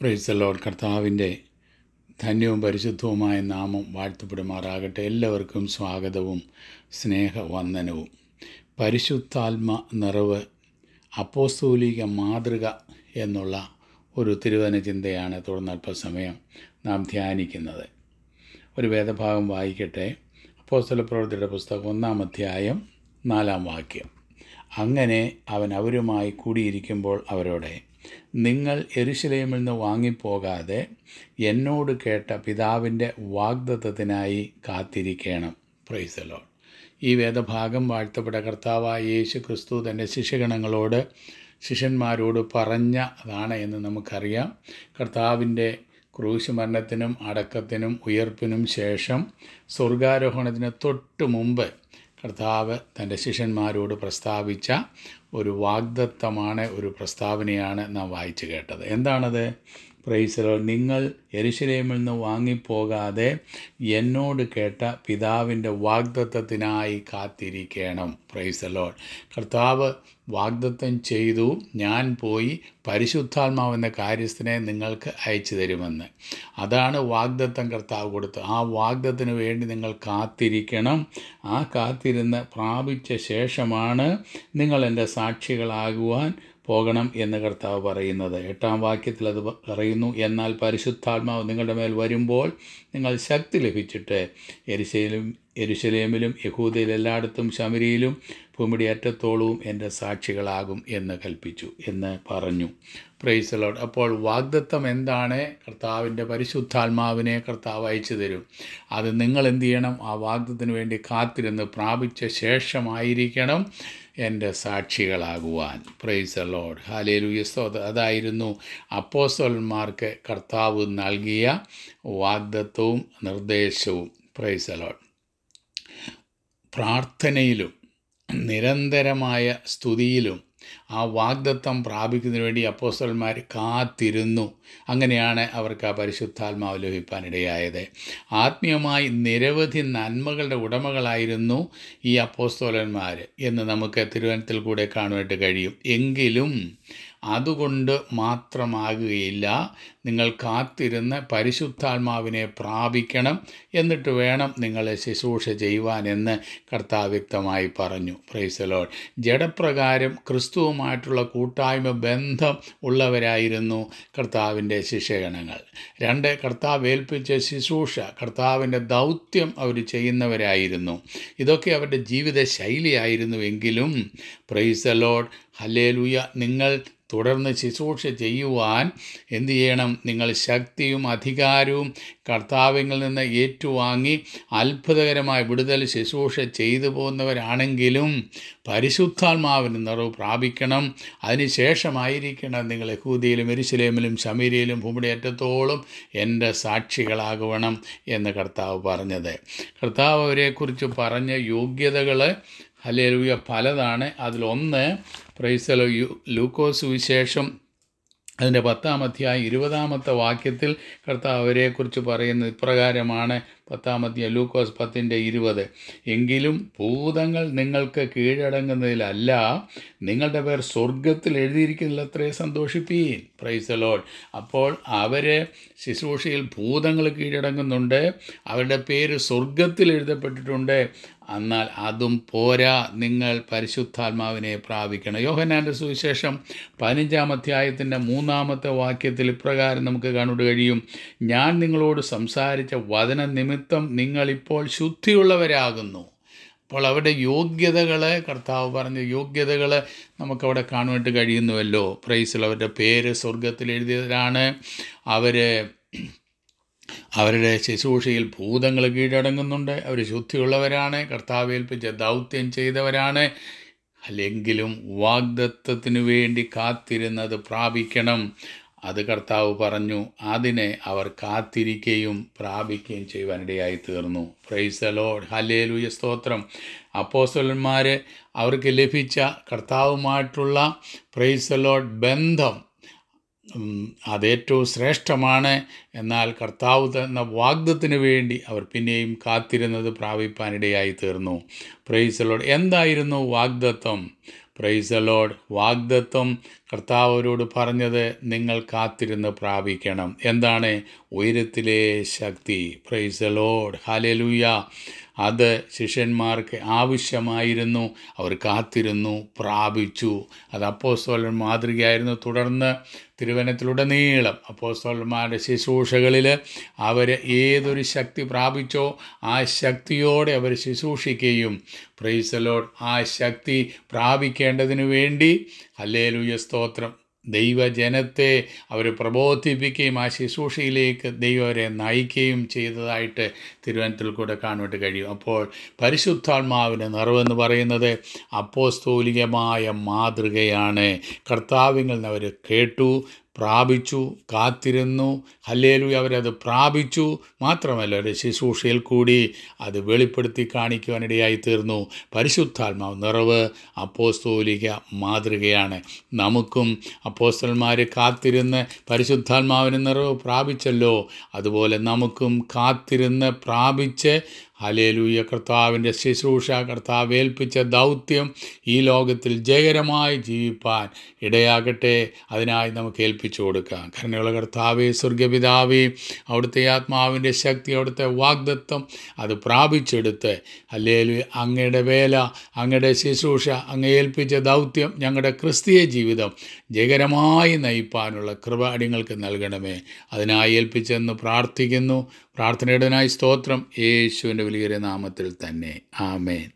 price load കർത്താവിൻ്റെ ധന്യവും പരിശുദ്ധവുമായ നാമം വാഴ്ത്തപ്പെടുമാറാകട്ടെ എല്ലാവർക്കും സ്വാഗതവും സ്നേഹവന്ദനവും പരിശുദ്ധാത്മ നിറവ് അപ്പോസ്തോലിക മാതൃക എന്നുള്ള ഒരു തിരുവന ചിന്തയാണ് തുടർന്ന് അല്പസമയം നാം ധ്യാനിക്കുന്നത് ഒരു വേദഭാഗം വായിക്കട്ടെ അപ്പോസ്തല പ്രവൃത്തിയുടെ പുസ്തകം ഒന്നാം അധ്യായം നാലാം വാക്യം അങ്ങനെ അവൻ അവരുമായി കൂടിയിരിക്കുമ്പോൾ അവരോടെ നിങ്ങൾ എരുശലേമിൽ നിന്ന് വാങ്ങിപ്പോകാതെ എന്നോട് കേട്ട പിതാവിൻ്റെ വാഗ്ദത്തത്തിനായി കാത്തിരിക്കണം പ്രൈസലോ ഈ വേദഭാഗം വാഴ്ത്തപ്പെട്ട കർത്താവായ യേശു ക്രിസ്തു തൻ്റെ ശിഷ്യഗണങ്ങളോട് ശിഷ്യന്മാരോട് പറഞ്ഞതാണ് എന്ന് നമുക്കറിയാം കർത്താവിൻ്റെ ക്രൂശ് മരണത്തിനും അടക്കത്തിനും ഉയർപ്പിനും ശേഷം സ്വർഗാരോഹണത്തിന് തൊട്ട് മുമ്പ് കർത്താവ് തൻ്റെ ശിഷ്യന്മാരോട് പ്രസ്താവിച്ച ഒരു വാഗ്ദത്തമാണ് ഒരു പ്രസ്താവനയാണ് നാം വായിച്ചു കേട്ടത് എന്താണത് പ്രൈസലോ നിങ്ങൾ എരുശലേമിൽ നിന്ന് വാങ്ങിപ്പോകാതെ എന്നോട് കേട്ട പിതാവിൻ്റെ വാഗ്ദത്തത്തിനായി കാത്തിരിക്കണം പ്രൈസലോ കർത്താവ് വാഗ്ദത്തം ചെയ്തു ഞാൻ പോയി പരിശുദ്ധാത്മാവെന്ന കാര്യസ്ഥനെ നിങ്ങൾക്ക് അയച്ചു തരുമെന്ന് അതാണ് വാഗ്ദത്തം കർത്താവ് കൊടുത്തത് ആ വാഗ്ദത്തിന് വേണ്ടി നിങ്ങൾ കാത്തിരിക്കണം ആ കാത്തിരുന്ന് പ്രാപിച്ച ശേഷമാണ് നിങ്ങൾ എൻ്റെ സാക്ഷികളാകുവാൻ പോകണം എന്ന് കർത്താവ് പറയുന്നത് എട്ടാം വാക്യത്തിൽ അത് പറയുന്നു എന്നാൽ പരിശുദ്ധാത്മാവ് നിങ്ങളുടെ മേൽ വരുമ്പോൾ നിങ്ങൾ ശക്തി ലഭിച്ചിട്ട് എരിശയിലും എരുശലേമിലും യഹൂദയിൽ എല്ലായിടത്തും ശമരിയിലും ഭൂമിയുടെ അറ്റത്തോളവും എൻ്റെ സാക്ഷികളാകും എന്ന് കൽപ്പിച്ചു എന്ന് പറഞ്ഞു പ്രൈസലോഡ് അപ്പോൾ വാഗ്ദത്തം എന്താണ് കർത്താവിൻ്റെ പരിശുദ്ധാത്മാവിനെ കർത്താവ് അയച്ചു തരും അത് നിങ്ങൾ എന്ത് ചെയ്യണം ആ വാഗ്ദത്തിന് വേണ്ടി കാത്തിരുന്ന് പ്രാപിച്ച ശേഷമായിരിക്കണം എൻ്റെ സാക്ഷികളാകുവാൻ പ്രൈസ് ലോഡ് ഹാലേലുയസ്തോത് അതായിരുന്നു അപ്പോസ്തലന്മാർക്ക് കർത്താവ് നൽകിയ വാഗ്ദത്വവും നിർദ്ദേശവും പ്രൈസ് ലോഡ് പ്രാർത്ഥനയിലും നിരന്തരമായ സ്തുതിയിലും ആ വാഗ്ദത്തം പ്രാപിക്കുന്നതിന് വേണ്ടി അപ്പോസ്തലന്മാർ കാത്തിരുന്നു അങ്ങനെയാണ് അവർക്ക് ആ പരിശുദ്ധാത്മാവ് ലഭിക്കാനിടയായത് ആത്മീയമായി നിരവധി നന്മകളുടെ ഉടമകളായിരുന്നു ഈ അപ്പോസ്തോലന്മാർ എന്ന് നമുക്ക് തിരുവനന്തപുരത്തിൽ കൂടെ കാണുവാനായിട്ട് കഴിയും എങ്കിലും അതുകൊണ്ട് മാത്രമാകുകയില്ല നിങ്ങൾ കാത്തിരുന്ന് പരിശുദ്ധാത്മാവിനെ പ്രാപിക്കണം എന്നിട്ട് വേണം നിങ്ങൾ ശുശ്രൂഷ ചെയ്യുവാനെന്ന് കർത്താവ് വ്യക്തമായി പറഞ്ഞു പ്രൈസലോൾ ജഡപ്രകാരം ക്രിസ്തുവുമായിട്ടുള്ള കൂട്ടായ്മ ബന്ധം ഉള്ളവരായിരുന്നു കർത്താവിൻ്റെ ശിഷ്യഗണങ്ങൾ രണ്ട് കർത്താവ് ഏൽപ്പിച്ച ശുശ്രൂഷ കർത്താവിൻ്റെ ദൗത്യം അവർ ചെയ്യുന്നവരായിരുന്നു ഇതൊക്കെ അവരുടെ ജീവിത ശൈലിയായിരുന്നുവെങ്കിലും പ്രൈസലോഡ് ഹല്ലേലുയ നിങ്ങൾ തുടർന്ന് ശുശ്രൂഷ ചെയ്യുവാൻ എന്തു ചെയ്യണം നിങ്ങൾ ശക്തിയും അധികാരവും കർത്താവിൽ നിന്ന് ഏറ്റുവാങ്ങി അത്ഭുതകരമായ വിടുതൽ ശുശ്രൂഷ ചെയ്തു പോകുന്നവരാണെങ്കിലും പരിശുദ്ധാത്മാവിന് നിറവ് പ്രാപിക്കണം അതിനുശേഷമായിരിക്കണം നിങ്ങൾ യഹൂദിയിലും എരിശിലേമിലും ശമീരിയിലും ഭൂമിയുടെ അറ്റത്തോളം എൻ്റെ സാക്ഷികളാകുവണം എന്ന് കർത്താവ് പറഞ്ഞത് കർത്താവ് അവരെക്കുറിച്ച് പറഞ്ഞ യോഗ്യതകൾ ഹലേലുയ പലതാണ് അതിലൊന്ന് പ്രൈസലോ യു ലൂക്കോസ് വിശേഷം അതിൻ്റെ പത്താം അധ്യായം ഇരുപതാമത്തെ വാക്യത്തിൽ കർത്താവ് അവരെക്കുറിച്ച് പറയുന്നത് ഇപ്രകാരമാണ് പത്താമത്തെ ലൂക്കോസ് പത്തിൻ്റെ ഇരുപത് എങ്കിലും ഭൂതങ്ങൾ നിങ്ങൾക്ക് കീഴടങ്ങുന്നതിലല്ല നിങ്ങളുടെ പേർ സ്വർഗത്തിൽ എഴുതിയിരിക്കുന്നില്ല അത്രേ സന്തോഷിപ്പീൻ പ്രൈസലോൾ അപ്പോൾ അവർ ശുശ്രൂഷയിൽ ഭൂതങ്ങൾ കീഴടങ്ങുന്നുണ്ട് അവരുടെ പേര് സ്വർഗത്തിൽ എഴുതപ്പെട്ടിട്ടുണ്ട് എന്നാൽ അതും പോരാ നിങ്ങൾ പരിശുദ്ധാത്മാവിനെ പ്രാപിക്കണം യോഹനാൻ്റെ സുവിശേഷം പതിനഞ്ചാം അധ്യായത്തിൻ്റെ മൂന്നാമത്തെ വാക്യത്തിൽ ഇപ്രകാരം നമുക്ക് കാണുവാൻ കഴിയും ഞാൻ നിങ്ങളോട് സംസാരിച്ച വചന നിമിത്തം നിങ്ങളിപ്പോൾ ശുദ്ധിയുള്ളവരാകുന്നു അപ്പോൾ അവരുടെ യോഗ്യതകൾ കർത്താവ് പറഞ്ഞ യോഗ്യതകൾ നമുക്കവിടെ കാണുവാനായിട്ട് കഴിയുന്നുവല്ലോ പ്രൈസിൽ അവരുടെ പേര് സ്വർഗത്തിൽ എഴുതിയവരാണ് അവർ അവരുടെ ശുശ്രൂഷയിൽ ഭൂതങ്ങൾ കീഴടങ്ങുന്നുണ്ട് അവർ ശുദ്ധിയുള്ളവരാണ് കർത്താവ് ഏൽപ്പിച്ച ദൗത്യം ചെയ്തവരാണ് അല്ലെങ്കിലും വാഗ്ദത്വത്തിനു വേണ്ടി കാത്തിരുന്നത് പ്രാപിക്കണം അത് കർത്താവ് പറഞ്ഞു അതിനെ അവർ കാത്തിരിക്കുകയും പ്രാപിക്കുകയും ചെയ്യുവാനിടയായി തീർന്നു പ്രൈസ് ലോഡ് ഹലേലുയ സ്തോത്രം അപ്പോസ്തലന്മാർ അവർക്ക് ലഭിച്ച കർത്താവുമായിട്ടുള്ള പ്രൈസ് ലോഡ് ബന്ധം അതേറ്റവും ശ്രേഷ്ഠമാണ് എന്നാൽ കർത്താവ് തന്ന വാഗ്ദത്തിന് വേണ്ടി അവർ പിന്നെയും കാത്തിരുന്നത് പ്രാപിപ്പാനിടയായി തീർന്നു പ്രൈസലോട് എന്തായിരുന്നു വാഗ്ദത്വം പ്രൈസ് ലോഡ് വാഗ്ദത്വം കർത്താവ് അവരോട് പറഞ്ഞത് നിങ്ങൾ കാത്തിരുന്ന് പ്രാപിക്കണം എന്താണ് ഉയരത്തിലെ ശക്തി പ്രൈസ് ലോഡ് ഹാലലൂയ അത് ശിഷ്യന്മാർക്ക് ആവശ്യമായിരുന്നു അവർ കാത്തിരുന്നു പ്രാപിച്ചു അത് അപ്പോസ്തോലൻ മാതൃകയായിരുന്നു തുടർന്ന് തിരുവനത്തിലുടനീളം അപ്പോസ്തോലന്മാരുടെ ശുശ്രൂഷകളിൽ അവർ ഏതൊരു ശക്തി പ്രാപിച്ചോ ആ ശക്തിയോടെ അവർ ശുശ്രൂഷിക്കുകയും പ്രൈസലോഡ് ആ ശക്തി പ്രാപിക്കേണ്ടതിനു വേണ്ടി അല്ലേലുയ സ്തോത്രം ദൈവജനത്തെ അവർ പ്രബോധിപ്പിക്കുകയും ആ ശുശ്രൂഷയിലേക്ക് ദൈവം അവരെ നയിക്കുകയും ചെയ്തതായിട്ട് തിരുവനന്തപുരത്തിൽ കൂടെ കാണുവാൻ കഴിയും അപ്പോൾ പരിശുദ്ധാത്മാവിൻ്റെ നിറവെന്ന് പറയുന്നത് അപ്പോസ്തോലികമായ മാതൃകയാണ് കർത്താവിൽ നിന്ന് അവർ കേട്ടു പ്രാപിച്ചു കാത്തിരുന്നു ഹല്ലേലു അവരത് പ്രാപിച്ചു മാത്രമല്ല ഒരു ശുശ്രൂഷയിൽ കൂടി അത് വെളിപ്പെടുത്തി കാണിക്കുവാനിടയായി തീർന്നു പരിശുദ്ധാത്മാവ് നിറവ് അപ്പോസ്തോലിക മാതൃകയാണ് നമുക്കും അപ്പോസ്തലന്മാർ കാത്തിരുന്ന് പരിശുദ്ധാത്മാവിന് നിറവ് പ്രാപിച്ചല്ലോ അതുപോലെ നമുക്കും കാത്തിരുന്ന് പ്രാപിച്ച് ഹലേലൂയ കർത്താവിൻ്റെ ശുശ്രൂഷ കർത്താവ് ഏൽപ്പിച്ച ദൗത്യം ഈ ലോകത്തിൽ ജയകരമായി ജീവിപ്പാൻ ഇടയാകട്ടെ അതിനായി നമുക്ക് ഏൽപ്പിച്ചു കൊടുക്കാം കരുണയുള്ള കർത്താവേ സ്വർഗപിതാവേ അവിടുത്തെ ആത്മാവിൻ്റെ ശക്തി അവിടുത്തെ വാഗ്ദത്വം അത് പ്രാപിച്ചെടുത്ത് ഹല്ലേലു അങ്ങയുടെ വേല അങ്ങയുടെ ശുശ്രൂഷ അങ്ങ് ഏൽപ്പിച്ച ദൗത്യം ഞങ്ങളുടെ ക്രിസ്തീയ ജീവിതം ജയകരമായി നയിപ്പാനുള്ള കൃപ അടിങ്ങൾക്ക് നൽകണമേ അതിനായി ഏൽപ്പിച്ചെന്ന് പ്രാർത്ഥിക്കുന്നു പ്രാർത്ഥനയുടനായി സ്തോത്രം യേശുവിൻ്റെ വലിയ നാമത്തിൽ തന്നെ ആമേൻ